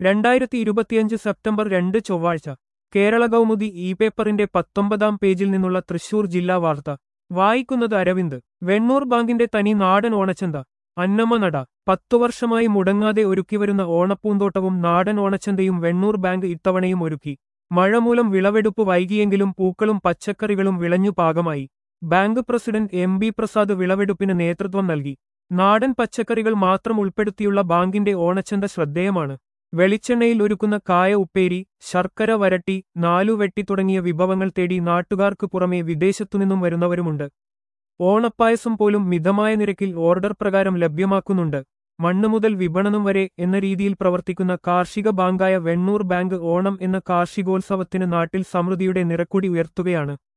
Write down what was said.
രണ്ടായിരത്തി ഇരുപത്തിയഞ്ച് സെപ്റ്റംബർ രണ്ട് ചൊവ്വാഴ്ച കേരള കൗമുദി ഇ പേപ്പറിന്റെ പത്തൊമ്പതാം പേജിൽ നിന്നുള്ള തൃശൂർ ജില്ലാ വാർത്ത വായിക്കുന്നത് അരവിന്ദ് വെണ്ണൂർ ബാങ്കിന്റെ തനി നാടൻ ഓണച്ചന്ത അന്നമ്മ നട പത്തു വർഷമായി മുടങ്ങാതെ ഒരുക്കിവരുന്ന ഓണപ്പൂന്തോട്ടവും നാടൻ ഓണച്ചന്തയും വെണ്ണൂർ ബാങ്ക് ഇത്തവണയും ഒരുക്കി മഴ മൂലം വിളവെടുപ്പ് വൈകിയെങ്കിലും പൂക്കളും പച്ചക്കറികളും വിളഞ്ഞു പാകമായി bank president M B Prasad വിളവെടുപ്പിന് നേതൃത്വം നൽകി നാടൻ പച്ചക്കറികൾ മാത്രം ഉൾപ്പെടുത്തിയുള്ള ബാങ്കിന്റെ ഓണച്ചന്ത ശ്രദ്ധേയമാണ് വെളിച്ചെണ്ണയിൽ ഒരുക്കുന്ന കായ ഉപ്പേരി ശർക്കര വരട്ടി നാലുവെട്ടി തുടങ്ങിയ വിഭവങ്ങൾ തേടി നാട്ടുകാർക്ക് പുറമെ വിദേശത്തുനിന്നും വരുന്നവരുമുണ്ട് ഓണപ്പായസം പോലും മിതമായ നിരക്കിൽ ഓർഡർ പ്രകാരം ലഭ്യമാക്കുന്നുണ്ട് മണ്ണ് മുതൽ വിപണനം വരെ എന്ന രീതിയിൽ പ്രവർത്തിക്കുന്ന കാർഷിക ബാങ്കായ വെണ്ണൂർ ബാങ്ക് ഓണം എന്ന കാർഷികോത്സവത്തിന് നാട്ടിൽ സമൃദ്ധിയുടെ നിറക്കുടി ഉയർത്തുകയാണ്